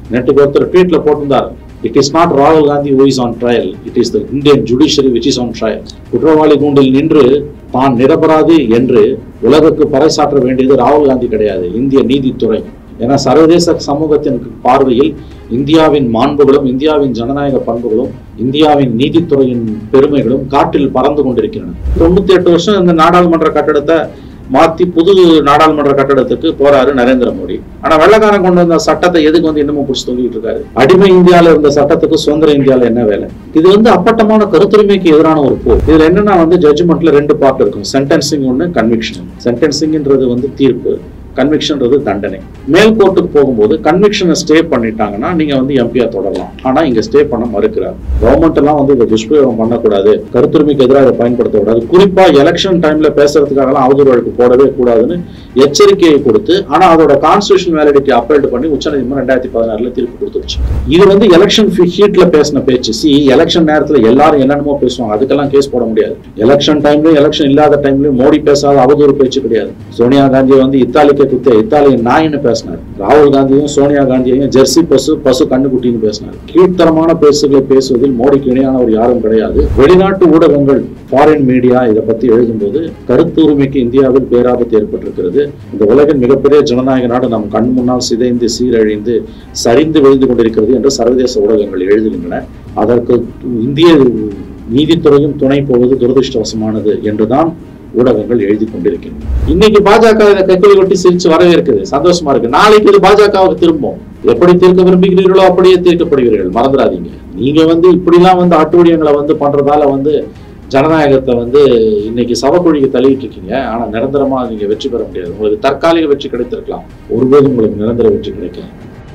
நேற்றுக்கு ஒருத்தர் ட்வீட்ல போட்டிருந்தார் இட் இஸ் நாட் ராகுல் Gandhi who is on trial it is the Indian judiciary which is on trial குற்றவாளி கூண்டில் நின்று தான் நிரபராதி என்று உலகுக்கு பறைசாற்ற வேண்டியது ராகுல் காந்தி கிடையாது இந்திய நீதித்துறை ஏன்னா சர்வதேச சமூகத்தின் பார்வையில் இந்தியாவின் மாண்புகளும் இந்தியாவின் ஜனநாயக பண்புகளும் இந்தியாவின் நீதித்துறையின் பெருமைகளும் காற்றில் பறந்து கொண்டிருக்கின்றன தொண்ணூத்தி எட்டு வருஷம் இந்த நாடாளுமன்ற கட்டடத்தை மாத்தி புது நாடாளுமன்ற கட்டடத்துக்கு போறாரு நரேந்திர மோடி ஆனா வெள்ளக்காரன் கொண்டு வந்த சட்டத்தை எதுக்கு வந்து இன்னமும் பிடிச்சி தொங்கிட்டு இருக்காரு அடிமை இந்தியால இருந்த சட்டத்துக்கு சுதந்திர இந்தியால என்ன வேலை இது வந்து அப்பட்டமான கருத்துரிமைக்கு எதிரான ஒரு போர் இதுல என்னன்னா வந்து ஜட்ஜ்மெண்ட்ல ரெண்டு பார்ட் இருக்கும் சென்டென்சிங் ஒன்னு கன்விக்ஷன் சென்டென்சிங்ன்றது வந்து தீர்ப்பு கன்விக்ஷன்றது தண்டனை மேல் கோர்ட்டுக்கு போகும்போது கன்விக்ஷனை ஸ்டே பண்ணிட்டாங்கன்னா நீங்க வந்து எம்பியா தொடரலாம் ஆனா இங்க ஸ்டே பண்ண மறுக்கிறார் கவர்மெண்ட் எல்லாம் வந்து இதை துஷ்பிரயோகம் பண்ணக்கூடாது கருத்துரிமைக்கு எதிராக இதை பயன்படுத்தக்கூடாது குறிப்பா எலெக்ஷன் டைம்ல பேசுறதுக்காகலாம் அவதூறு வழக்கு போடவே கூடாதுன்னு எச்சரிக்கையை கொடுத்து ஆனா அதோட கான்ஸ்டியூஷன் வேலிடிட்டி அப்பீல் பண்ணி உச்சநீதிமன்றம் ரெண்டாயிரத்தி பதினாறுல தீர்ப்பு கொடுத்துருச்சு இது வந்து எலெக்ஷன் ஹீட்ல பேசின பேச்சு சி எலெக்ஷன் நேரத்துல எல்லாரும் என்னென்னமோ பேசுவாங்க அதுக்கெல்லாம் கேஸ் போட முடியாது எலெக்ஷன் டைம்லயும் எலெக்ஷன் இல்லாத டைம்லயும் மோடி பேசாத அவதூறு பேச்சு கிடையாது சோனியா காந்தி வந்து இத்தாலிக்கு குத்த இத்தாலியன் நாயின்னு பேசினார் ராகுல் காந்தியும் சோனியா காந்தியையும் ஜெர்சி பசு பசு கண்ணுக்குட்டின்னு பேசினார் கீழ்த்தரமான பேசுகளை பேசுவதில் மோடிக்கு இணையானவர் யாரும் கிடையாது வெளிநாட்டு ஊடகங்கள் ஃபாரின் மீடியா இதை பத்தி எழுதும்போது கருத்து உரிமைக்கு இந்தியாவில் பேராபத்து ஏற்பட்டிருக்கிறது இந்த உலகின் மிகப்பெரிய ஜனநாயக நாடு நம் கண் முன்னால் சிதைந்து சீரழிந்து சரிந்து விழுந்து கொண்டிருக்கிறது என்று சர்வதேச ஊடகங்கள் எழுதுகின்றன அதற்கு இந்திய நீதித்துறையும் துணை போவது துரதிருஷ்டவசமானது என்றுதான் ஊடகங்கள் எழுதி கொண்டிருக்கின்றன இன்னைக்கு பாஜக இதை கைக்குலி கொட்டி சிரிச்சு வரவேற்குது சந்தோஷமா இருக்கு நாளைக்கு இது பாஜகவுக்கு திரும்பும் எப்படி தீர்க்க விரும்புகிறீர்களோ அப்படியே தீர்க்கப்படுவீர்கள் மறந்துடாதீங்க நீங்க வந்து இப்படிலாம் வந்து அட்டுவடியங்களை வந்து பண்றதால வந்து ஜனநாயகத்தை வந்து இன்னைக்கு சவக்குழிக்கு தள்ளிட்டு இருக்கீங்க ஆனா நிரந்தரமா நீங்க வெற்றி பெற முடியாது உங்களுக்கு தற்காலிக வெற்றி கிடைத்திருக்கலாம் ஒருபோதும் உங்களுக்கு நிரந்தர வெற்றி கிடைக்காது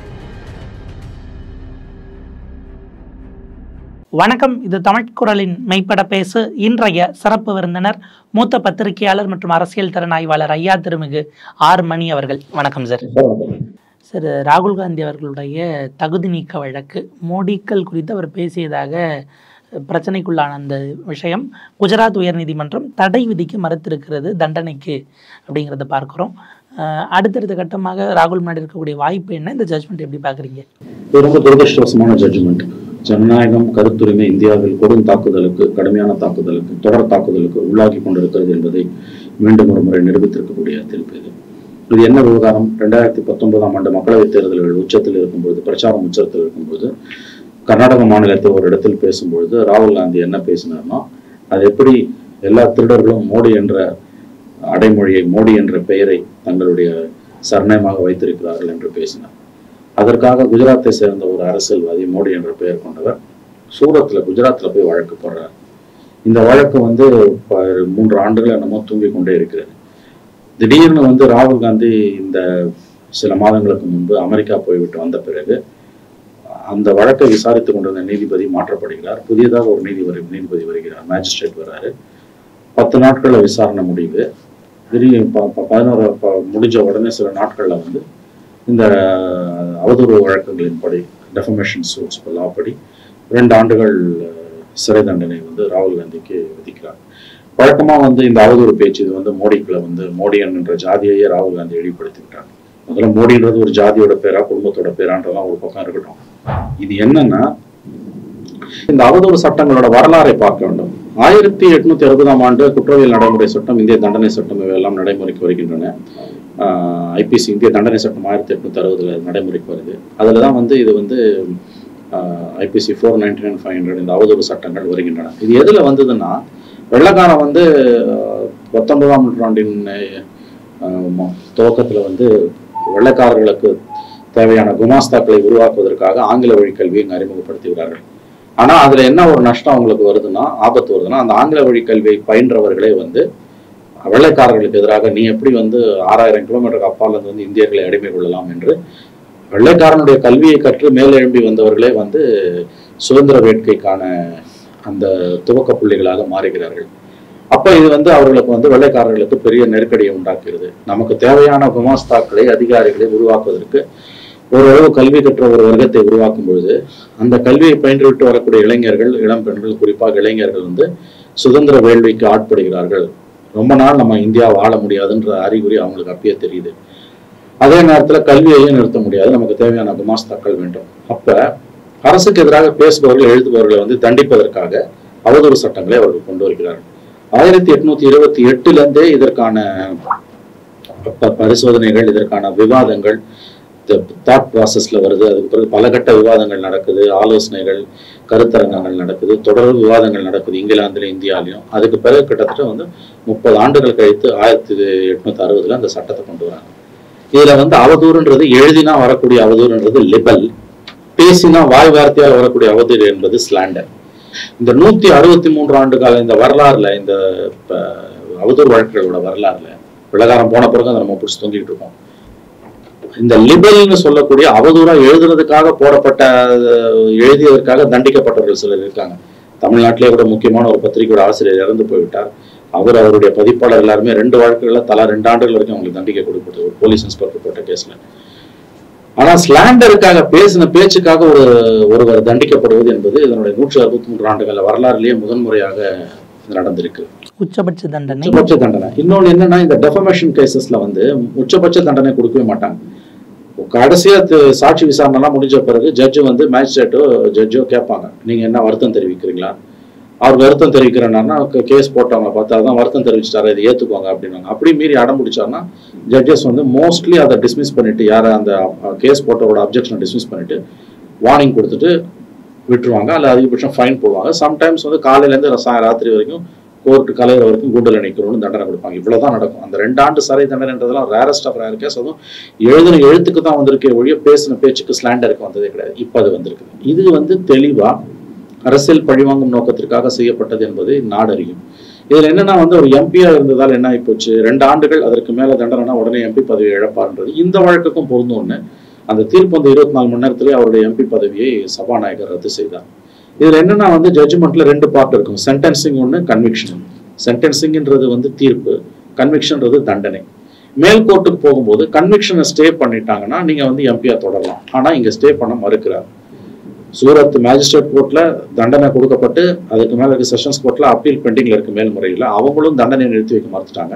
வணக்கம் இது தமிழ் குரலின் மெய்ப்பட பேசு இன்றைய சிறப்பு விருந்தினர் மூத்த பத்திரிகையாளர் மற்றும் அரசியல் திறன் ஆய்வாளர் ஐயா திருமிகு ஆர் மணி அவர்கள் வணக்கம் சார் சார் ராகுல் காந்தி அவர்களுடைய தகுதி நீக்க வழக்கு மோடிக்கள் குறித்து அவர் பேசியதாக பிரச்சனைக்குள்ளான அந்த விஷயம் குஜராத் உயர்நீதிமன்றம் தடை விதிக்க மறுத்திருக்கிறது தண்டனைக்கு அப்படிங்கிறத பார்க்குறோம் அஹ் அடுத்தடுத்த கட்டமாக ராகுல் முன்னாடி இருக்கக்கூடிய வாய்ப்பு என்ன இந்த ஜட்ஜ்மெண்ட் எப்படி பார்க்குறீங்க இது ரொம்ப துரதிருஷ்டவசமான ஜட்ஜ்மெண்ட் ஜனநாயகம் கருத்துரிமை இந்தியாவில் கொடும் தாக்குதலுக்கு கடுமையான தாக்குதலுக்கு தொடர் தாக்குதலுக்கு உள்ளாக்கி கொண்டிருக்கிறது என்பதை மீண்டும் ஒரு முறை நிரூபித்திருக்கக்கூடிய தீர்ப்பு இது இது என்ன விவகாரம் ரெண்டாயிரத்தி பத்தொன்பதாம் ஆண்டு மக்களவைத் தேர்தல்கள் உச்சத்தில் இருக்கும்போது பிரச்சாரம் உச்சத்தில் இருக்கும்போது கர்நாடக மாநிலத்தில் ஒரு இடத்தில் பேசும்பொழுது ராகுல் காந்தி என்ன பேசினார்னா அது எப்படி எல்லா திருடர்களும் மோடி என்ற அடைமொழியை மோடி என்ற பெயரை தங்களுடைய சரணயமாக வைத்திருக்கிறார்கள் என்று பேசினார் அதற்காக குஜராத்தை சேர்ந்த ஒரு அரசியல்வாதி மோடி என்ற பெயர் கொண்டவர் சூரத்தில் குஜராத்தில் போய் வழக்கு போடுறார் இந்த வழக்கு வந்து ப- மூன்று ஆண்டுகள் என்னமோ தூங்கிக் கொண்டே இருக்கிறது திடீர்னு வந்து ராகுல் காந்தி இந்த சில மாதங்களுக்கு முன்பு அமெரிக்கா போய்விட்டு வந்த பிறகு அந்த வழக்கை விசாரித்துக் கொண்டிருந்த நீதிபதி மாற்றப்படுகிறார் புதியதாக ஒரு நீதிபதி நீதிபதி வருகிறார் மேஜிஸ்ட்ரேட் வர்றாரு பத்து நாட்கள்ல விசாரணை முடிவு திடீர் ப- ப- பதினோரு ப- முடிஞ்ச உடனே சில நாட்கள்ல வந்து இந்த அவதூறு வழக்குகளின்படி டெஃபமேஷன் சூட்ஸ் லா படி ரெண்டு ஆண்டுகள் அஹ், சிறை தண்டனை வந்து ராகுல் காந்திக்கு விதிக்கிறார் வழக்கமா வந்து இந்த அவதூறு பேச்சு இது வந்து மோடிக்குள்ள வந்து மோடியன் என்ற ஜாதியையே ராகுல் காந்தி வெளிப்படுத்தி விட்டாங்க முதல்ல மோடின்றது ஒரு ஜாதியோட பேரா குடும்பத்தோட பேரான்றதெல்லாம் ஒரு பக்கம் இருக்கட்டும் இது என்னன்னா இந்த அவதூறு சட்டங்களோட வரலாறை பார்க்க வேண்டும் ஆயிரத்தி எட்நூத்தி அறுபதாம் ஆண்டு குற்றவியல் நடைமுறை சட்டம் இந்திய தண்டனை சட்டம் இவையெல்லாம் நடைமுறைக்கு வருகின்றன ஐபிசி இந்திய தண்டனை சட்டம் ஆயிரத்தி எட்நூத்தி அறுபதுல நடைமுறைக்கு வருது அதுல தான் வந்து இது வந்து IPC four ninety nine five hundred இந்த அவதூறு சட்டங்கள் வருகின்றன இது எதுல வந்ததுன்னா வெள்ளக்காரன் வந்து ஆஹ், பத்தொன்பதாம் நூற்றாண்டின் ஆஹ், ம- துவக்கத்துல வந்து வெள்ளைக்காரர்களுக்கு தேவையான குமாஸ்தாக்களை உருவாக்குவதற்காக ஆங்கில வழி கல்வியை இங்க அறிமுகப்படுத்துகிறார்கள் ஆனா அதுல என்ன ஒரு நஷ்டம் அவங்களுக்கு வருதுன்னா ஆபத்து வருதுன்னா அந்த ஆங்கில வழி கல்வியை பயின்றவர்களே வந்து வெள்ளைக்காரர்களுக்கு எதிராக நீ எப்படி வந்து ஆறாயிரம் கிலோமீட்டருக்கு அப்பால இருந்து வந்து இந்தியர்களை அடிமை கொள்ளலாம் என்று வெள்ளைக்காரனுடைய கல்வியை கற்று மேலெழும்பி வந்தவர்களே வந்து சுதந்திர வேட்கைக்கான அந்த துவக்க புள்ளிகளாக மாறுகிறார்கள் அப்ப இது வந்து அவர்களுக்கு வந்து வெள்ளைக்காரர்களுக்கு பெரிய நெருக்கடியை உண்டாக்குகிறது நமக்கு தேவையான குமாஸ்தாக்களை அதிகாரிகளை உருவாக்குவதற்கு ஓரளவு கல்வி கற்ற ஒரு வர்க்கத்தை உருவாக்கும் பொழுது அந்த கல்வியை பயின்றுவிட்டு வரக்கூடிய இளைஞர்கள் இளம் பெண்கள் குறிப்பாக இளைஞர்கள் வந்து சுதந்திர வேள்விக்கு ஆட்படுகிறார்கள் ரொம்ப நாள் நம்ம இந்தியா வாழ முடியாதுன்ற அறிகுறி அவங்களுக்கு அப்பயே தெரியுது அதே நேரத்துல கல்வியையும் நிறுத்த முடியாது நமக்கு தேவையான குமாஸ்தாக்கள் வேண்டும் அப்ப அரசுக்கு எதிராக பேசுபவர்கள் எழுதுபவர்களை வந்து தண்டிப்பதற்காக அவதூறு சட்டங்களை அவர்கள் கொண்டு வருகிறார்கள் ஆயிரத்தி எட்நூத்தி இருபத்தி எட்டுல இருந்தே இதற்கான ப- பரிசோதனைகள் இதற்கான விவாதங்கள் தாட் ப்ராசஸ்ல வருது அதுக்கு பிறகு பல கட்ட விவாதங்கள் நடக்குது ஆலோசனைகள் கருத்தரங்கங்கள் நடக்குது தொடர் விவாதங்கள் நடக்குது இங்கிலாந்துல இந்தியாலையும் அதுக்கு பிறகு கிட்டத்தட்ட வந்து முப்பது ஆண்டுகள் கழித்து ஆயிரத்தி எட்நூத்தி அறுபதுல அந்த சட்டத்தை கொண்டு வராங்க இதுல வந்து அவதூறுன்றது எழுதினா வரக்கூடிய அவதூறுன்றது லிபல் பேசினா வாய் வார்த்தையால் வரக்கூடிய அவதூறு என்பது ஸ்லாண்டர் இந்த நூத்தி அறுபத்தி மூன்று ஆண்டு கால இந்த வரலாறுல இந்த ப- அவதூறு வழக்குகளோட வரலாறுல விளகாரம் போன பிறகு அதை நம்ம பிடிச்சி தொங்கிட்டு இருக்கோம் இந்த லிபல்னு சொல்லக்கூடிய அவதூறா எழுதுறதுக்காக போடப்பட்ட அஹ், எழுதியதற்காக தண்டிக்கப்பட்டவர்கள் சிலர் இருக்காங்க தமிழ்நாட்டிலே கூட முக்கியமான ஒரு பத்திரிகையோட ஆசிரியர் இறந்து போய்விட்டார் அவர் அவருடைய பதிப்பாளர் எல்லாருமே ரெண்டு வழக்குகள்ல தலா ரெண்டு ஆண்டுகள் வரைக்கும் அவங்களுக்கு தண்டிக்க கொடுக்கப்பட்டது ஒரு போலீஸ் இன்ஸ்பெக்டர் போட்ட கேஸ்ல ஆனா ஸ்லாண்டருக்காக பேசின பேச்சுக்காக ஒரு ஒருவர் தண்டிக்கப்படுவது என்பது இதனுடைய நூற்றி அறுபத்தி மூன்று ஆண்டுகால வரலாறுலேயே முதன்முறையாக நடந்திருக்கு உச்சபட்ச தண்டனை உச்சபட்ச தண்டனை இன்னொன்னு என்னன்னா இந்த டெஃபமேஷன் கேசஸ்ல வந்து உச்சபட்ச தண்டனை கொடுக்கவே மாட்டாங்க கடைசியா து- சாட்சி விசாரணை எல்லாம் முடிஞ்ச பிறகு ஜட்ஜு வந்து மேஜிஸ்ட்ரேட்டோ ஜட்ஜோ கேட்பாங்க நீங்க என்ன வருத்தம் தெரிவிக்கிறீங்களா அவர் வருத்தம் தெரிவிக்கிறேன்னா கேஸ் போட்டவங்க பார்த்தா தான் வருத்தம் தெரிவிச்சிட்டாரு இதை ஏத்துக்கோங்க அப்படின்னாங்க அப்படி மீறி அடம் பிடிச்சாருன்னா ஜட்ஜஸ் வந்து மோஸ்ட்லி அதை டிஸ்மிஸ் பண்ணிட்டு யாரை அந்த கேஸ் போட்டவரோட அப்ஜெக்ஷனை டிஸ்மிஸ் பண்ணிட்டு வார்னிங் கொடுத்துட்டு விட்டுருவாங்க அல்ல அதிகபட்சம் ஃபைன் போடுவாங்க சம்டைம்ஸ் வந்து காலையிலேருந்து ராத்திரி வரைக்கும் கோர்ட்டு கலையிற வரைக்கும் கூண்டில் நிற்கணும்னு தண்டனை கொடுப்பாங்க இவ்வளவுதான் நடக்கும் அந்த ரெண்டு ஆண்டு சிறை தண்டனைன்றதெல்லாம் ரேரஸ்ட் ஆஃப் ரேர் கேஸ் அதுவும் எழுதின எழுத்துக்கு தான் வந்திருக்கே ஒழிய பேசின பேச்சுக்கு ஸ்லாண்டருக்கு வந்ததே கிடையாது இப்போ அது வந்திருக்குது இது வந்து தெளிவா அரசியல் பழிவாங்கும் நோக்கத்திற்காக செய்யப்பட்டது என்பதை நாடறியும் இதுல என்னன்னா வந்து ஒரு எம்பியா இருந்ததால் என்ன ஆயிப்போச்சு ரெண்டு ஆண்டுகள் அதற்கு மேல தண்டனைனா உடனே எம்பி பதவி இழப்பார்ன்றது இந்த வழக்குக்கும் பொருந்தும் ஒண்ணு அந்த தீர்ப்பு வந்து இருபத்தி நாலு மணி நேரத்திலே அவருடைய எம்பி பதவியை சபாநாயகர் ரத்து செய்தார் இதுல என்னன்னா வந்து ஜட்ஜ்மெண்ட்ல ரெண்டு பார்ட் இருக்கும் சென்டென்சிங் ஒன்று கன்விக்ஷன் சென்டென்சிங்ன்றது வந்து தீர்ப்பு கன்விக்ஷன்றது தண்டனை மேல் கோர்ட்டுக்கு போகும்போது கன்விக்ஷனை ஸ்டே பண்ணிட்டாங்கன்னா நீங்க வந்து எம்பியா தொடரலாம் ஆனா இங்க ஸ்டே பண்ண மறுக்கிறார் சூரத் மேஜிஸ்ட்ரேட் கோர்ட்ல தண்டனை கொடுக்கப்பட்டு அதுக்கு மேல இருக்க செஷன்ஸ் கோர்ட்ல அப்பீல் பெண்டிங்ல இருக்கு மேல்முறையில் அவங்களும் தண்டனை நிறுத்தி வைக்க மறுத்துட்டாங்க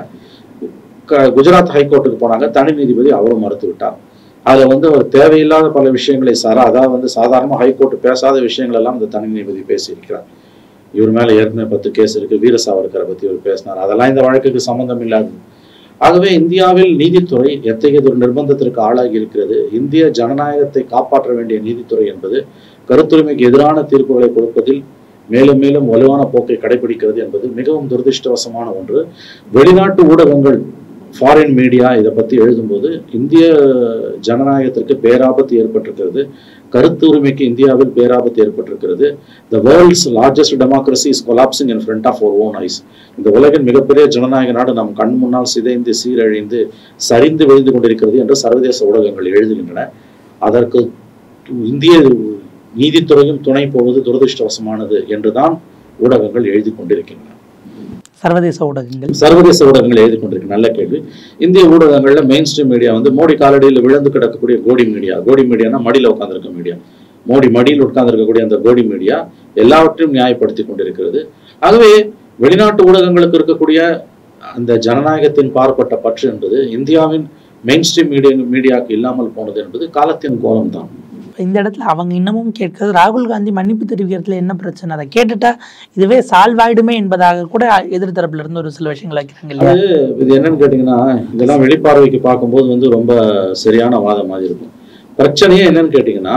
க- குஜராத் ஹைகோர்ட்டுக்கு போனாங்க தனி நீதிபதி அவரும் மறுத்து விட்டார் அதுல வந்து ஒரு தேவையில்லாத பல விஷயங்களை சாரா அதாவது வந்து சாதாரண ஹைகோர்ட் பேசாத விஷயங்கள் எல்லாம் இந்த தனி நீதிபதி பேசியிருக்கிறார் இவர் மேல ஏற்கனவே பத்து கேஸ் இருக்கு வீர சாவர்கரை பத்தி இவர் பேசினார் அதெல்லாம் இந்த வழக்குக்கு சம்பந்தம் இல்லாதது ஆகவே இந்தியாவில் நீதித்துறை எத்தகைய ஒரு நிர்பந்தத்திற்கு ஆளாகி இருக்கிறது இந்திய ஜனநாயகத்தை காப்பாற்ற வேண்டிய நீதித்துறை என்பது கருத்துரிமைக்கு எதிரான தீர்ப்புகளை கொடுப்பதில் மேலும் மேலும் வலுவான போக்கை கடைபிடிக்கிறது என்பது மிகவும் துரதிருஷ்டவசமான ஒன்று வெளிநாட்டு ஊடகங்கள் ஃபாரின் மீடியா இதை பத்தி எழுதும்போது இந்திய ஜனநாயகத்திற்கு பேராபத்து ஏற்பட்டிருக்கிறது கருத்து உரிமைக்கு இந்தியாவில் பேராபத்து ஏற்பட்டிருக்கிறது the world's largest democracy is collapsing in front of our own eyes இந்த உலகின் மிகப்பெரிய ஜனநாயக நாடு நம் கண் முன்னால் சிதைந்து சீரழிந்து சரிந்து விழுந்து கொண்டிருக்கிறது என்று சர்வதேச ஊடகங்கள் எழுதுகின்றன அதற்கு இந்திய நீதித்துறையும் துணை போவது துரதிருஷ்டவசமானது என்றுதான் ஊடகங்கள் எழுதி கொண்டிருக்கின்றன சர்வதேச ஊடகங்கள் சர்வதேச ஊடகங்கள் எழுதி கொண்டிருக்கு நல்ல கேள்வி இந்திய ஊடகங்கள்ல மெயின் ஸ்ட்ரீம் மீடியா வந்து மோடி காலடியில் விழுந்து கிடக்கக்கூடிய கோடி மீடியா கோடி மீடியானா மடியில உட்கார்ந்திருக்க மீடியா மோடி மடியில் உட்கார்ந்திருக்கக்கூடிய அந்த கோடி மீடியா எல்லாவற்றையும் நியாயப்படுத்தி கொண்டிருக்கிறது ஆகவே வெளிநாட்டு ஊடகங்களுக்கு இருக்கக்கூடிய அந்த ஜனநாயகத்தின் பார்ப்பட்ட பற்று என்பது இந்தியாவின் மெயின் ஸ்ட்ரீம் மீடியா மீடியாவுக்கு இல்லாமல் போனது என்பது காலத்தின் கோலம் தான் இந்த இடத்துல அவங்க இன்னமும் கேட்கிறது ராகுல் காந்தி மன்னிப்பு தெரிவிக்கிறதுல என்ன பிரச்சனை அதை கேட்டுட்டா இதுவே சால்வ் ஆயிடுமே என்பதாக கூட எதிர்த்தரப்புல இருந்து ஒரு சில விஷயங்கள் வைக்கிறாங்க இல்லையா இது என்னன்னு கேட்டீங்கன்னா இதெல்லாம் வெளிப்பார்வைக்கு பார்க்கும்போது வந்து ரொம்ப சரியான வாதம் மாதிரி இருக்கும் பிரச்சனையே என்னன்னு கேட்டீங்கன்னா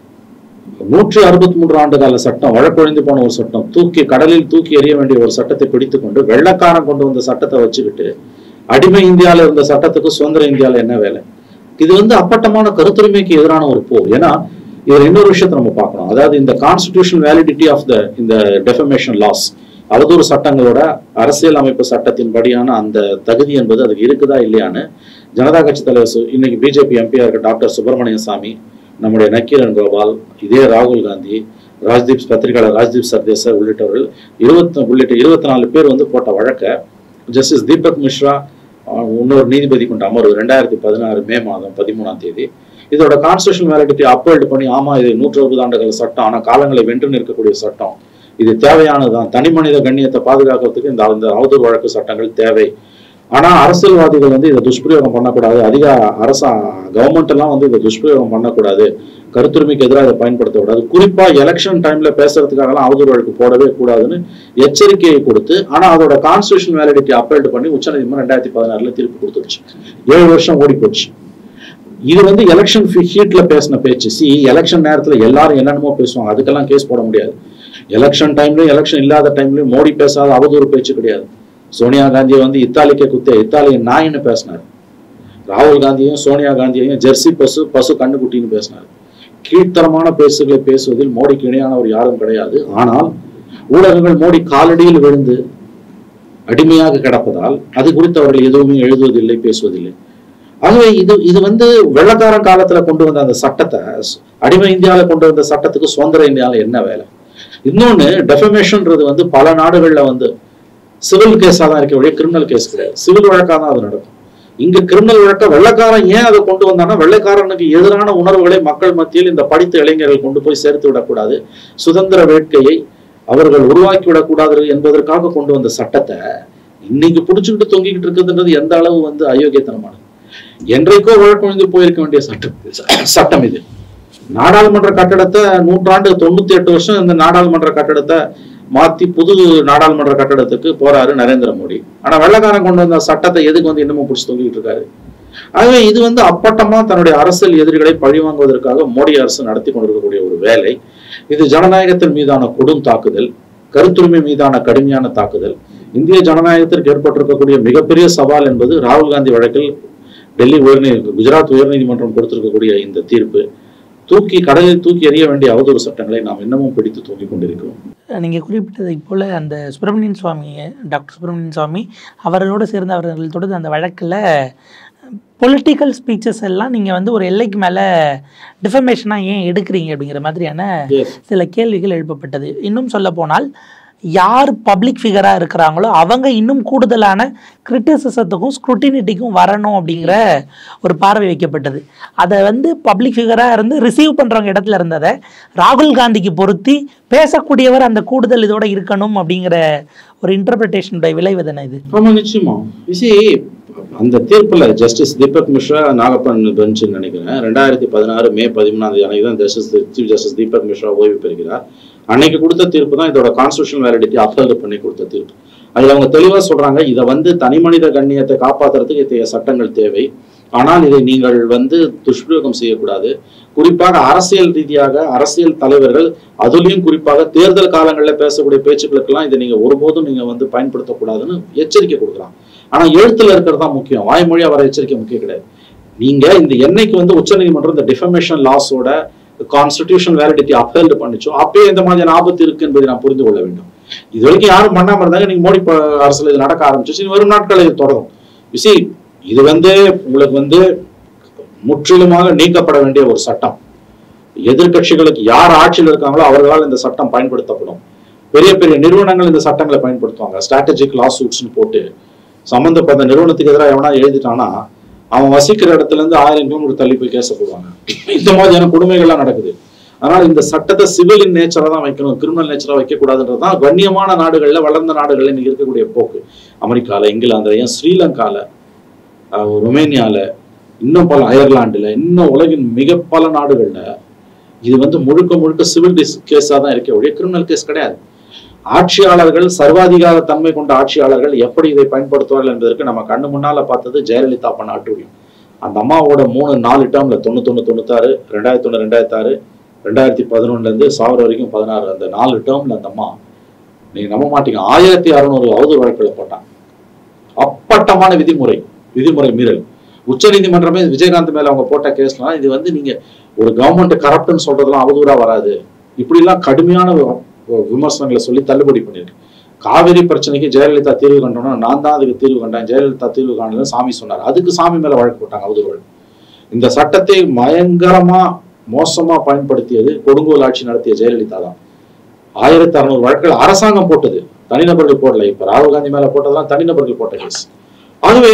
நூற்றி அறுபத்தி மூன்று ஆண்டு கால சட்டம் வழக்கொழிந்து போன ஒரு சட்டம் தூக்கி கடலில் தூக்கி எறிய வேண்டிய ஒரு சட்டத்தை பிடித்துக்கொண்டு வெள்ளக்காரன் கொண்டு வந்த சட்டத்தை வச்சுக்கிட்டு அடிமை இந்தியால இருந்த சட்டத்துக்கு சுதந்திர இந்தியால என்ன வேலை இது வந்து அப்பட்டமான கருத்துரிமைக்கு எதிரான ஒரு போர் ஏன்னா இதுல இன்னொரு விஷயத்தை நம்ம பார்க்கணும் அதாவது இந்த கான்ஸ்டிடியூஷன் வேலிடிட்டி ஆஃப் த இந்த டெஃபமேஷன் லாஸ் அவதூறு சட்டங்களோட அரசியல் அமைப்பு சட்டத்தின் படியான அந்த தகுதி என்பது அதுக்கு இருக்குதா இல்லையான்னு ஜனதா கட்சி தலைவர் சு- இன்னைக்கு பிஜேபி எம்பியா இருக்க டாக்டர் சுப்பிரமணியன் சாமி நம்முடைய நக்கீரன் கோபால் இதே ராகுல் காந்தி ராஜ்தீப் பத்திரிகையாளர் ராஜ்தீப் சர்தேசர் உள்ளிட்டவர்கள் இருபத்தி உள்ளிட்ட இருபத்தி நாலு பேர் வந்து போட்ட வழக்க ஜஸ்டிஸ் தீபக் மிஸ்ரா அஹ், இன்னொரு நீதிபதி கொண்ட அமர்வு ரெண்டாயிரத்தி பதினாறு மே மாதம் பதிமூணாம் தேதி இதோட கான்ஸ்டியூஷன் வேலிடிட்டி அப்போல்டு பண்ணி ஆமா இது நூற்று அறுபது ஆண்டுகள் சட்டம் ஆனா காலங்களை வென்று நிற்கக்கூடிய சட்டம் இது தேவையானதுதான் தனி மனித கண்ணியத்தை பாதுகாக்கிறதுக்கு இந்த அந்த அவதூறு வழக்கு சட்டங்கள் தேவை ஆனா அரசியல்வாதிகள் வந்து இதை துஷ்பிரயோகம் பண்ணக்கூடாது அதிக அரசா கவர்மெண்ட் எல்லாம் வந்து இதை துஷ்பிரயோகம் பண்ணக்கூடாது கருத்துரிமைக்கு எதிராக இதை பயன்படுத்தக்கூடாது குறிப்பா எலெக்ஷன் டைம்ல பேசுறதுக்காகலாம் அவதூறு வழக்கு போடவே கூடாதுன்னு எச்சரிக்கையை கொடுத்து ஆனா அதோட கான்ஸ்டியூஷன் வேலிடிட்டி அப்பீல்டு பண்ணி உச்சநீதிமன்றம் ரெண்டாயிரத்தி பதினாறுல தீர்ப்பு கொடுத்துருச்சு ஏழு வருஷம் ஓடி போச்சு இது வந்து எலெக்ஷன் ஹீட்ல பேசின பேச்சு சி எலெக்ஷன் நேரத்துல எல்லாரும் என்னென்னமோ பேசுவாங்க அதுக்கெல்லாம் கேஸ் போட முடியாது எலெக்ஷன் டைம்லயும் எலெக்ஷன் இல்லாத டைம்லயும் மோடி பேசாத அவதூறு பேச்சு கிடையாது சோனியா காந்தியை வந்து இத்தாலிக்கே குத்தே இத்தாலியன் நாயின்னு பேசினார் ராகுல் காந்தியையும் சோனியா காந்தியையும் ஜெர்சி பசு பசு கண்ணுக்குட்டின்னு பேசினார் கீழ்த்தரமான பேசுகளை பேசுவதில் மோடிக்கு இணையானவர் யாரும் கிடையாது ஆனால் ஊடகங்கள் மோடி காலடியில் விழுந்து அடிமையாக கிடப்பதால் அது குறித்து அவர்கள் எதுவுமே எழுதுவதில்லை பேசுவதில்லை ஆகவே இது இது வந்து வெள்ளக்காரன் காலத்துல கொண்டு வந்த அந்த சட்டத்தை அடிமை இந்தியாவில கொண்டு வந்த சட்டத்துக்கு சுதந்திர இந்தியாவில என்ன வேலை இன்னொன்னு டெஃபமேஷன்ன்றது வந்து பல நாடுகள்ல வந்து சிவில் கேஸா தான் இருக்க வழியே கிரிமினல் கேஸ் கிடையாது சிவில் வழக்கா தான் அது நடக்கும் இங்க கிரிமினல் வழக்க வெள்ளக்காரன் ஏன் அதை கொண்டு வந்தானா வெள்ளைக்காரனுக்கு எதிரான உணர்வுகளை மக்கள் மத்தியில் இந்த படித்த இளைஞர்கள் கொண்டு போய் சேர்த்து விடக்கூடாது சுதந்திர வேட்கையை அவர்கள் உருவாக்கி விடக்கூடாது என்பதற்காக கொண்டு வந்த சட்டத்தை இன்னைக்கு புடிச்சுக்கிட்டு தொங்கிக்கிட்டு இருக்குதுன்றது எந்த அளவு வந்து அயோக்கியத்தனமானது என்றைக்கோ வழக்கொழிந்து போயிருக்க வேண்டிய சட்டம் சட்டம் இது நாடாளுமன்ற கட்டடத்தை நூற்றாண்டு தொண்ணூத்தி எட்டு வருஷம் இந்த நாடாளுமன்ற கட்டடத்தை மாத்தி புது நாடாளுமன்ற கட்டடத்துக்கு போறாரு நரேந்திர மோடி ஆனா வெள்ளக்காரன் கொண்டு வந்த சட்டத்தை எதுக்கு வந்து இன்னமும் பிடிச்சி தொங்கிட்டு இருக்காரு ஆகவே இது வந்து அப்பட்டமா தன்னுடைய அரசியல் எதிரிகளை பழிவாங்குவதற்காக மோடி அரசு நடத்தி கொண்டிருக்கக்கூடிய ஒரு வேலை இது ஜனநாயகத்தின் மீதான கொடும் தாக்குதல் கருத்துரிமை மீதான கடுமையான தாக்குதல் இந்திய ஜனநாயகத்திற்கு ஏற்பட்டிருக்கக்கூடிய மிகப்பெரிய சவால் என்பது ராகுல் காந்தி வழக்கில் டெல்லி உயர்நீதி குஜராத் உயர்நீதிமன்றம் கொடுத்திருக்கக்கூடிய இந்த தீர்ப்பு தூக்கி கடலில் தூக்கி எறிய வேண்டிய அவதூறு சட்டங்களை நாம் இன்னமும் பிடித்து தூங்கிக் கொண்டிருக்கிறோம் நீங்கள் குறிப்பிட்டதை போல் அந்த சுப்பிரமணியன் சுவாமி டாக்டர் சுப்பிரமணியன் சுவாமி அவரோடு சேர்ந்து அவர்கள் தொடர்ந்து அந்த வழக்கில் பொலிட்டிக்கல் ஸ்பீச்சஸ் எல்லாம் நீங்கள் வந்து ஒரு எல்லைக்கு மேலே டிஃபமேஷனாக ஏன் எடுக்கிறீங்க அப்படிங்கிற மாதிரியான Yes. சில கேள்விகள் எழுப்பப்பட்டது இன்னும் சொல்ல போனால் யார் பப்ளிக் ஃபிகராக இருக்கிறாங்களோ அவங்க இன்னும் கூடுதலான கிரிட்டிசிசத்துக்கும் ஸ்க்ரூட்டினிட்டிக்கும் வரணும் அப்படிங்கிற ஒரு பார்வை வைக்கப்பட்டது அதை வந்து பப்ளிக் ஃபிகராக இருந்து ரிசீவ் பண்ணுறவங்க இடத்துல இருந்ததை ராகுல் காந்திக்கு பொருத்தி பேசக்கூடியவர் அந்த கூடுதல் இதோட இருக்கணும் அப்படிங்கிற ஒரு இன்டர்பிரிட்டேஷனுடைய விளைவு தானே இது ஆமா நிச்சயமா விசி அந்த தீர்ப்புல ஜஸ்டிஸ் தீபக் மிஸ்ரா நாகப்பன் பெஞ்ச் நினைக்கிறேன் ரெண்டாயிரத்தி பதினாறு மே பதிமூணாம் தேதி அன்னைக்கு தான் justice chief justice Deepak Misra ஓய்வு பெறுகிறார் அன்னைக்கு கொடுத்த தீர்ப்பு தான் இதோட கான்ஸ்டியூஷன் வேலிடிட்டி அப்ஹல்டு பண்ணி கொடுத்த தீர்ப்பு அதுல அவங்க தெளிவா சொல்றாங்க இதை வந்து தனி மனித கண்ணியத்தை காப்பாத்துறதுக்கு இத்தகைய சட்டங்கள் தேவை ஆனால் இதை நீங்கள் வந்து துஷ்பிரயோகம் செய்யக்கூடாது குறிப்பாக அரசியல் ரீதியாக அரசியல் தலைவர்கள் அதுலயும் குறிப்பாக தேர்தல் காலங்களில் பேசக்கூடிய பேச்சுக்களுக்கெல்லாம் இதை நீங்க ஒருபோதும் நீங்க வந்து பயன்படுத்தக்கூடாதுன்னு எச்சரிக்கை கொடுக்குறாங்க ஆனா எழுத்துல இருக்கிறது தான் முக்கியம் வாய்மொழியா வர எச்சரிக்கை முக்கியம் கிடையாது நீங்க இந்த என்னைக்கு வந்து உச்சநீதிமன்றம் இந்த டிஃபமேஷன் லாஸோட கான்ஸ்டிடியூஷன் வேலிடிட்டி அப்ஹெல்டு பண்ணிச்சோ அப்பயே இந்த மாதிரியான ஆபத்து இருக்கு என்பதை நான் புரிந்து கொள்ள வேண்டும் இது வரைக்கும் யாரும் பண்ணாம இருந்தாங்க நீங்க மோடி ப- அரசுல இது நடக்க ஆரம்பிச்சு இனி வரும் நாட்கள் இது தொடரும் விசி இது வந்து உங்களுக்கு வந்து முற்றிலுமாக நீக்கப்பட வேண்டிய ஒரு சட்டம் எதிர்க்கட்சிகளுக்கு யார் ஆட்சியில் இருக்காங்களோ அவர்களால் இந்த சட்டம் பயன்படுத்தப்படும் பெரிய பெரிய நிறுவனங்கள் இந்த சட்டங்களை பயன்படுத்துவாங்க ஸ்ட்ராட்டஜிக் லா சூட்ஸ்னு போட்டு சம்பந்தப்பட்ட நிறுவனத்துக்கு எதிராக எவனா எழுதிட்டானா அவன் வசிக்கிற இடத்துல இருந்து ஆயிரம் கிலோமீட்டர் தள்ளி போய் கேச போடுவாங்க இந்த மாதிரியான கொடுமைகள்லாம் நடக்குது அதனால இந்த சட்டத்தை சிவிலின் நேச்சரா தான் வைக்கணும் கிரிமினல் நேச்சரா வைக்கக்கூடாதுன்றது தான் கண்ணியமான நாடுகள்ல வளர்ந்த நாடுகள்ல இன்னைக்கு இருக்கக்கூடிய போக்கு அமெரிக்கால இங்கிலாந்துல ஏன் ஸ்ரீலங்கால அஹ், ருமேனியால இன்னும் பல அயர்லாண்டுல இன்னும் உலகின் மிக பல நாடுகள்ல இது வந்து முழுக்க முழுக்க சிவில் கேஸா தான் இருக்க ஒழிய கிரிமினல் கேஸ் கிடையாது ஆட்சியாளர்கள் சர்வாதிகார தன்மை கொண்ட ஆட்சியாளர்கள் எப்படி இதை பயன்படுத்துவார்கள் என்பதற்கு நம்ம கண்ணு முன்னால பார்த்தது ஜெயலலிதா பண்ண அட்டூழியம் அந்த அம்மாவோட மூணு நாலு டேர்ம்ல தொண்ணூத்தொன்னு தொண்ணூத்தாறு ரெண்டாயிரத்தி ஒன்று ரெண்டாயிரத்தி ஆறு ரெண்டாயிரத்தி பதினொன்னுல இருந்து சாவர வரைக்கும் பதினாறு அந்த நாலு டேர்ம்ல அந்த அம்மா நீங்க நம்ப மாட்டீங்க ஆயிரத்தி அறுநூறு அவதூறு வழக்குல போட்டாங்க அப்பட்டமான விதிமுறை விதிமுறை மீறல் உச்சநீதிமன்றமே விஜயகாந்த் மேல அவங்க போட்ட கேஸ்லாம் இது வந்து நீங்க ஒரு கவர்மெண்ட் கரப்ட்னு சொல்றதெல்லாம் அவதூறா வராது இப்படிலாம் கடுமையான வி- விமர்சனங்களை சொல்லி தள்ளுபடி பண்ணிருக்கு காவிரி பிரச்சனைக்கு ஜெயலலிதா தீர்வு கண்டோம்னா நான் தான் அதுக்கு தீர்வு கண்டேன் ஜெயலலிதா தீர்வு காணல சாமி சொன்னார் அதுக்கு சாமி மேல வழக்கு போட்டாங்க அவதூறு வழக்கு இந்த சட்டத்தை பயங்கரமா மோசமா பயன்படுத்தியது கொடுங்கோல் ஆட்சி நடத்திய ஜெயலலிதா தான் ஆயிரத்தி அறுநூறு வழக்குகள் அரசாங்கம் போட்டது தனிநபர்கள் போடல இப்ப ராகுல் காந்தி மேல போட்டதெல்லாம் தனிநபர்கள் போட்ட கேஸ் ஆகவே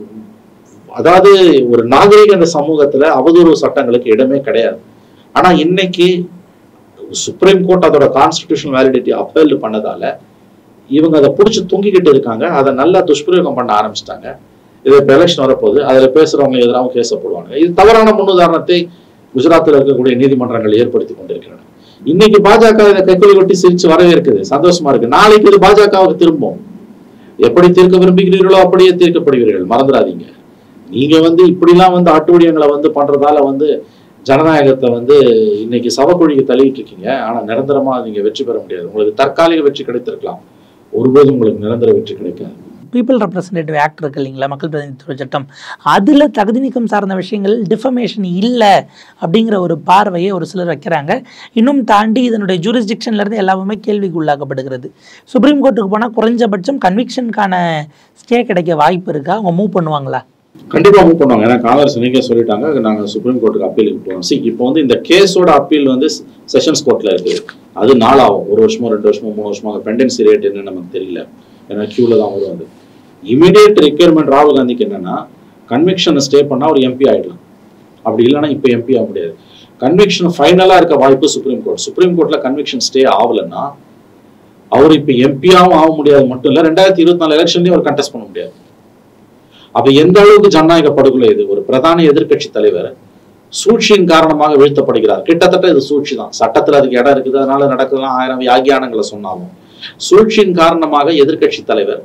அதாவது ஒரு நாகரிக அந்த சமூகத்துல அவதூறு சட்டங்களுக்கு இடமே கிடையாது ஆனா இன்னைக்கு சுப்ரீம் கோர்ட் அதோட கான்ஸ்டிடியூஷன் வேலிடிட்டி அப்பேல் பண்ணதால இவங்க அதை பிடிச்சி தொங்கிக்கிட்டு இருக்காங்க அதை நல்லா துஷ்பிரயோகம் பண்ண ஆரம்பிச்சிட்டாங்க இது இப்போ எலெக்ஷன் வரப்போகுது அதில் பேசுறவங்க எதிராகவும் கேஸ போடுவாங்க இது தவறான முன்னுதாரணத்தை குஜராத்தில் இருக்கக்கூடிய நீதிமன்றங்கள் ஏற்படுத்தி கொண்டிருக்கின்றன இன்னைக்கு பாஜக இதை கைக்குலி கொட்டி சிரிச்சு வரவேற்குது சந்தோஷமா இருக்கு நாளைக்கு இது பாஜகவுக்கு திரும்பும் எப்படி தீர்க்க விரும்புகிறீர்களோ அப்படியே தீர்க்கப்படுவீர்கள் மறந்துடாதீங்க நீங்க வந்து இப்படிலாம் வந்து அட்டுவடியங்களை வந்து பண்றதால வந்து ஜனநாயகத்தை வந்து இன்னைக்கு சவக்குழிக்கு தள்ளிட்டு இருக்கீங்க ஆனா நிரந்தரமா நீங்க வெற்றி பெற முடியாது உங்களுக்கு தற்காலிக வெற்றி கிடைத்திருக்கலாம் ஒருபோதும் உங்களுக்கு நிரந்தர வெற்றி கிடைக்காது பீப்புள் ரெப்ரசன்டேட்டிவ் ஆக்ட் இருக்கு இல்லைங்களா மக்கள் பிரதிநிதித்துவ சட்டம் அதில் தகுதி நீக்கம் சார்ந்த விஷயங்கள் டிஃபமேஷன் இல்லை அப்படிங்கிற ஒரு பார்வையை ஒரு சிலர் வைக்கிறாங்க இன்னும் தாண்டி இதனுடைய jurisdiction-ல இருந்து எல்லாமே கேள்விக்கு உள்ளாக்கப்படுகிறது சுப்ரீம் கோர்ட்டுக்கு போனால் குறைஞ்சபட்சம் கன்விக்ஷனுக்கான ஸ்டே கிடைக்க வாய்ப்பு இருக்கா அவங்க மூவ் பண்ணுவாங்களா கண்டிப்பா மூவ் பண்ணுவாங்க ஏன்னா காங்கிரஸ் நீங்க சொல்லிட்டாங்க நாங்க சுப்ரீம் கோர்ட்டுக்கு அப்பீலுக்கு போறோம் சி இப்போ வந்து இந்த கேஸோட அப்பீல் வந்து செஷன்ஸ் கோர்ட்ல இருக்கு அது நாளாகும் ஒரு வருஷமோ ரெண்டு வருஷமோ மூணு வருஷமோ பெண்டன்சி ரேட் என்னன்னு நமக்கு தெரியல ஏன்னா கியூல தான் வரும் அது இமிடியேட் ரெக்யர்மெண்ட் ராகுல் காந்திக்கு என்னன்னா கன்விக்ஷனை ஸ்டே பண்ணா ஒரு எம்பி ஆயிடலாம் அப்படி இல்லைன்னா இப்போ எம்பி ஆக முடியாது கன்விக்ஷன் ஃபைனலா இருக்க வாய்ப்பு சுப்ரீம் கோர்ட் சுப்ரீம் கோர்ட்ல கன்விக்ஷன் ஸ்டே ஆகலைன்னா அவர் இப்போ எம்பியாவும் ஆக முடியாது மட்டும் இல்ல ரெண்டாயிரத்தி இருபத்தி நாலு எலெக்ஷன்லயும் அவர் கண்டெஸ்ட் பண்ண முடியாது அப்ப எந்த அளவுக்கு ஜனநாயக படுகொலை இது ஒரு பிரதான எதிர்க்கட்சி தலைவர் சூழ்ச்சியின் காரணமாக வீழ்த்தப்படுகிறார் கிட்டத்தட்ட இது சூழ்ச்சி தான் சட்டத்துல அதுக்கு இடம் இருக்குது அதனால நடக்கலாம் ஆயிரம் வியாகியானங்களை சொன்னாலும் சூழ்ச்சியின் காரணமாக எதிர்க்கட்சி தலைவர்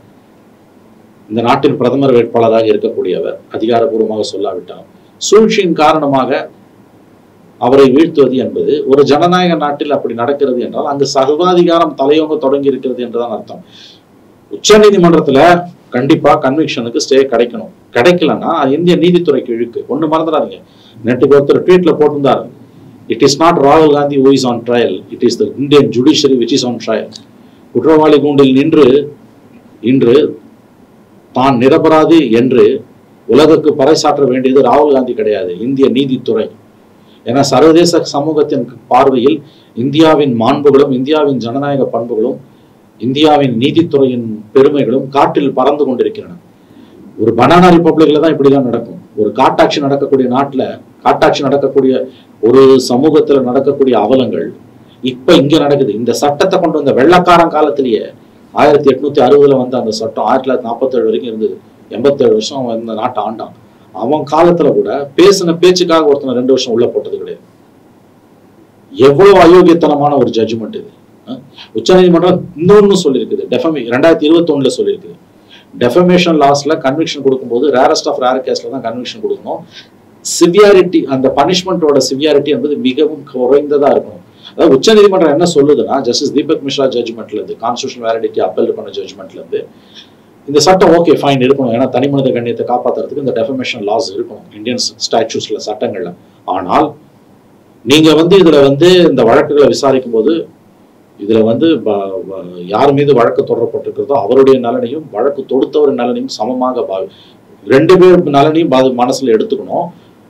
இந்த நாட்டின் பிரதமர் வேட்பாளராக இருக்கக்கூடியவர் அதிகாரப்பூர்வமாக சொல்லாவிட்டாலும் சூழ்ச்சியின் காரணமாக அவரை வீழ்த்துவது என்பது ஒரு ஜனநாயக நாட்டில் அப்படி நடக்கிறது என்றால் அங்கு சர்வாதிகாரம் தலையோங்க தொடங்கி இருக்கிறது என்றுதான் அர்த்தம் உச்ச நீதிமன்றத்துல கண்டிப்பா கன்விக்ஷனுக்கு ஸ்டே கிடைக்கணும் கிடைக்கலன்னா அது இந்திய நீதித்துறைக்கு இழுக்கு ஒண்ணு மறந்துடாதீங்க நேற்றுக்கு ஒருத்தர் ட்வீட்ல போட்டிருந்தாரு இட் இஸ் நாட் ராகுல் Gandhi who is on trial it is the Indian judiciary which is on trial குற்றவாளி கூண்டில் நின்று இன்று தான் நிரபராதி என்று உலகுக்கு பறைசாற்ற வேண்டியது ராகுல் காந்தி கிடையாது இந்திய நீதித்துறை ஏன்னா சர்வதேச சமூகத்தின் பார்வையில் இந்தியாவின் மாண்புகளும் இந்தியாவின் ஜனநாயக பண்புகளும் இந்தியாவின் நீதித்துறையின் பெருமைகளும் காட்டில் பறந்து கொண்டிருக்கின்றன ஒரு பனானா ரிப்பப்ளிக்ல தான் இப்படிலாம் நடக்கும் ஒரு காட்டாட்சி நடக்கக்கூடிய நாட்டுல காட்டாட்சி நடக்கக்கூடிய ஒரு சமூகத்துல நடக்கக்கூடிய அவலங்கள் இப்ப இங்க நடக்குது இந்த சட்டத்தை கொண்டு வந்த வெள்ளக்காரன் காலத்திலேயே ஆயிரத்தி எட்நூத்தி அறுபதுல வந்த அந்த சட்டம் ஆயிரத்தி தொள்ளாயிரத்தி நாற்பத்தேழு வரைக்கும் இருந்தது எண்பத்தேழு வருஷம் அவன் இந்த நாட்டை ஆண்டான் அவன் காலத்துல கூட பேசின பேச்சுக்காக ஒருத்தனை ரெண்டு வருஷம் உள்ள போட்டது கிடையாது எவ்வளவு அயோக்கியத்தனமான ஒரு ஜட்ஜ்மெண்ட் இது அஹ் உச்சநீதிமன்றம் இன்னொன்னு சொல்லியிருக்குது டெஃபமே ரெண்டாயிரத்தி இருபத்தி ஒண்ணுல சொல்லியிருக்குது டெஃபமேஷன் லாஸ்ல கன்விக்ஷன் கொடுக்கும்போது ரேரஸ்ட் ஆஃப் ரேர் கேஸ்ல தான் கன்விக்ஷன் கொடுக்கணும் சிவியாரிட்டி அந்த பனிஷ்மெண்ட்டோட சிவியாரிட்டி என்பது மிகவும் குறைந்ததா இருக்கணும் அதாவது உச்சநீதிமன்றம் என்ன சொல்லுதுன்னா ஜஸ்டிஸ் தீபக் மிஸ்ரா ஜட்ஜ்மெண்ட்ல இருந்து கான்ஸ்டியூஷன் வேலிடிட்டி அப்பீல் பண்ண ஜட்ஜ்மெண்ட்ல இருந்து இந்த சட்டம் ஓகே ஃபைன் இருக்கணும் ஏன்னா தனி மனித கண்ணியத்தை காப்பாத்துறதுக்கு இந்த டெஃபமேஷன் லாஸ் இருக்கணும் இந்தியன் ஸ்டாச்சூஸ்ல சட்டங்கள்ல ஆனால் நீங்க வந்து இதுல வந்து இந்த வழக்குகளை விசாரிக்கும் போது இதுல வந்து ப- ப- யார் மீது வழக்கு தொடரப்பட்டிருக்கிறதோ அவருடைய நலனையும் வழக்கு தொடுத்தவர் நலனையும் சமமாக பாவி ரெண்டு பேர் நலனையும் பாதி மனசுல எடுத்துக்கணும்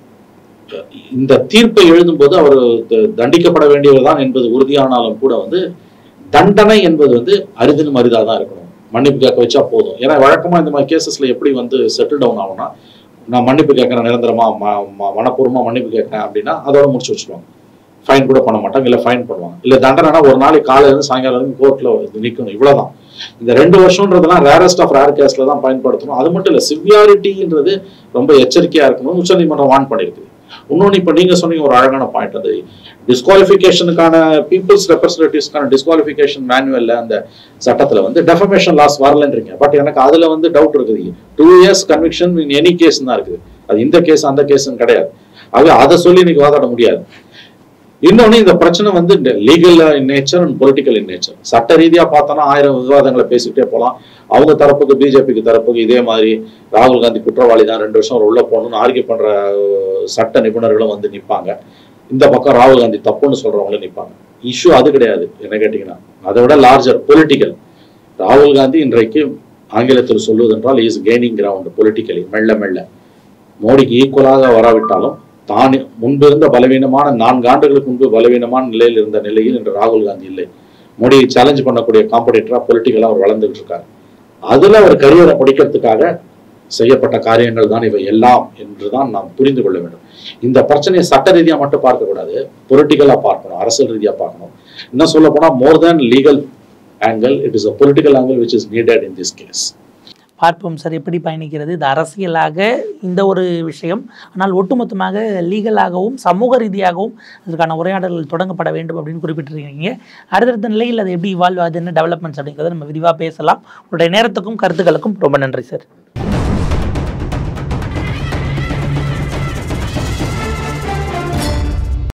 இந்த தீர்ப்பை எழுதும்போது அவர் த- தண்டிக்கப்பட வேண்டியவர் தான் என்பது உறுதியானாலும் கூட வந்து தண்டனை என்பது வந்து அரிதினும் அரிதாக தான் இருக்கணும் மன்னிப்பு கேட்க வச்சா போதும் ஏன்னா வழக்கமா இந்த மாதிரி கேசஸ்ல எப்படி வந்து செட்டில் டவுன் ஆகும்னா நான் மன்னிப்பு கேட்கறேன் நிரந்தரமா ம- ம- மனப்பூர்வமா மன்னிப்பு கேட்கறேன் அப்படின்னா அதோட முடிச்சு வச்சிருவாங்க ஃபைன் கூட பண்ண மாட்டாங்க இல்ல ஃபைன் பண்ணுவாங்க இல்ல தண்டனைனா ஒரு நாளைக்கு காலையில இருந்து சாயங்காலம் வரைக்கும் கோர்ட்ல நிக்கணும் இவ்வளவுதான் இந்த ரெண்டு வருஷம்ன்றதெல்லாம் ரேரஸ்ட் ஆஃப் ரேர் கேஸ்ல தான் பயன்படுத்தணும் அது மட்டும் இல்ல சிவியாரிட்டின்றது ரொம்ப எச்சரிக்கையா இருக்கணும் உச்சநீதிமன்றம் வான் பண்ணிருக்கு இன்னொன்னு இப்ப நீங்க சொன்னீங்க ஒரு அழகான பாயிண்ட் அது டிஸ்குவாலிஃபிகேஷனுக்கான பீப்புள்ஸ் ரெப்ரஸன்டேட்டிவ்ஸ்க்கான டிஸ்குவாலிஃபிகேஷன் மேனுவல்ல அந்த சட்டத்துல வந்து டெஃபமேஷன் லாஸ் வரலன்றீங்க பட் எனக்கு அதுல வந்து டவுட் இருக்குது two years conviction in any case தான் இருக்குது அது இந்த கேஸ் அந்த கேஸ்ன்னு கிடையாது ஆக அதை சொல்லி இன்னைக்கு வாதாட முடியாது இன்னொன்னு இந்த பிரச்சனை வந்து legal in nature and political in nature சட்ட ரீதியா பார்த்தோம்னா ஆயிரம் விவாதங்களை பேசிக்கிட்டே போலாம் அவங்க தரப்புக்கு பிஜேபிக்கு தரப்புக்கு இதே மாதிரி ராகுல் காந்தி குற்றவாளி தான் ரெண்டு வருஷம் அவர் உள்ள போகணும்னு ஆர்கியூ பண்ற அஹ், சட்ட நிபுணர்களும் வந்து நிப்பாங்க இந்த பக்கம் ராகுல் காந்தி தப்புன்னு சொல்றவங்களும் நிப்பாங்க இஷ்யூ அது கிடையாது என்ன கேட்டீங்கன்னா அதை விட லார்ஜர் பொலிட்டிக்கல் ராகுல் காந்தி இன்றைக்கு ஆங்கிலத்தில் சொல்வதென்றால் இஸ் கெய்னிங் கிரவுண்ட் பொலிட்டிக்கலி மெல்ல மெல்ல மோடிக்கு ஈக்குவலாக வராவிட்டாலும் தான் முன்பிருந்த பலவீனமான நான்கு ஆண்டுகளுக்கு முன்பு பலவீனமான நிலையில் இருந்த நிலையில் இன்று ராகுல் காந்தி இல்லை மோடியை சேலஞ்ச் பண்ணக்கூடிய காம்படிட்டரா பொலிட்டிக்கலா அவர் வளர்ந்துகிட்டு இருக்காரு அதுல அவர் கரியரை படிக்கிறதுக்காக செய்யப்பட்ட காரியங்கள் தான் இவை எல்லாம் என்றுதான் நாம் புரிந்து கொள்ள வேண்டும் இந்த பிரச்சனையை சட்ட ரீதியா மட்டும் பார்க்க கூடாது பொலிட்டிக்கலா பார்க்கணும் அரசியல் ரீதியா பார்க்கணும் இன்னும் சொல்ல போனா more than legal angle, it is a political angle which is needed in this case. பார்ப்போம் சார் எப்படி பயணிக்கிறது இது அரசியலாக இந்த ஒரு விஷயம் ஆனால் ஒட்டுமொத்தமாக லீகலாகவும் சமூக ரீதியாகவும் அதற்கான உரையாடல்கள் தொடங்கப்பட வேண்டும் அப்படின்னு குறிப்பிட்டிருக்கீங்க அடுத்தடுத்த நிலையில் அது எப்படி இவால்வ் ஆகுது என்ன டெவலப்மெண்ட்ஸ் அப்படிங்கிறத நம்ம விரிவாக பேசலாம் உங்களுடைய நேரத்துக்கும் கருத்துக்களுக்கும் ரொம்ப நன்றி சார்